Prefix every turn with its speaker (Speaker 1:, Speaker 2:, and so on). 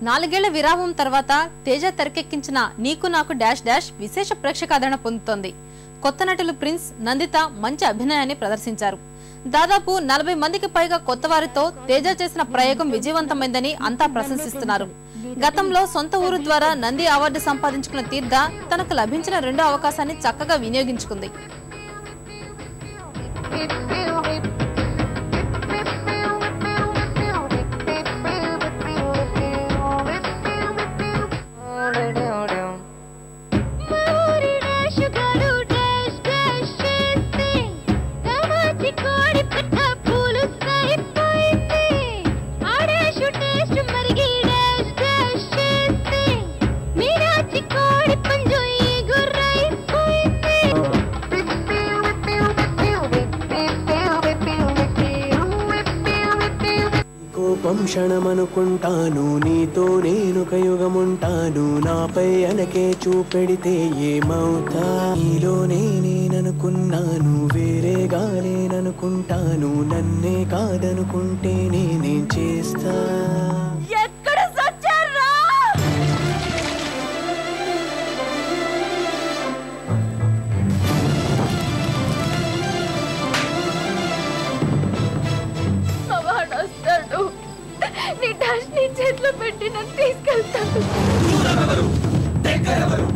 Speaker 1: నాలుగేళ్ల విరామం తర్వాత తేజ తెరకెక్కించిన నీకు నాకు డాష్ డాష్ విశేష ప్రేక్షకాదరణ పొందుతోంది కొత్త నటులు ప్రిన్స్ నందిత మంచి అభినయాన్ని ప్రదర్శించారు దాదాపు నలభై మందికి పైగా కొత్త వారితో తేజ చేసిన ప్రయోగం విజయవంతమైందని అంతా ప్రశంసిస్తున్నారు గతంలో సొంత ఊరు ద్వారా నంది అవార్డు సంపాదించుకున్న తీర్థ తనకు లభించిన రెండో అవకాశాన్ని చక్కగా వినియోగించుకుంది
Speaker 2: ఊరి డాష్ గారు డాష్ డాష్ చేస్తే తమాచి కోడి పెట్ట పూలు సైపోయింది ఆ డాష్ టేస్ట్ మరిగి డాష్ డాష్ చేస్తే మీరాచి కోడి పంజు ఈ
Speaker 3: కోపం క్షణమనుకుంటాను నీతో నేను కయుగముంటాను నాపై అనకే చూపెడితే ఏమవుతా నీలోనే నేననుకున్నాను వేరేగా నేననుకుంటాను నన్నే కాదనుకుంటే నేనేం చేస్తా
Speaker 2: ఎక్కడ సచ్చారా వాడు వస్తాడు నీ డాష్ నీ చేతిలో పెట్టి నన్ను తీసుకెళ్తాడు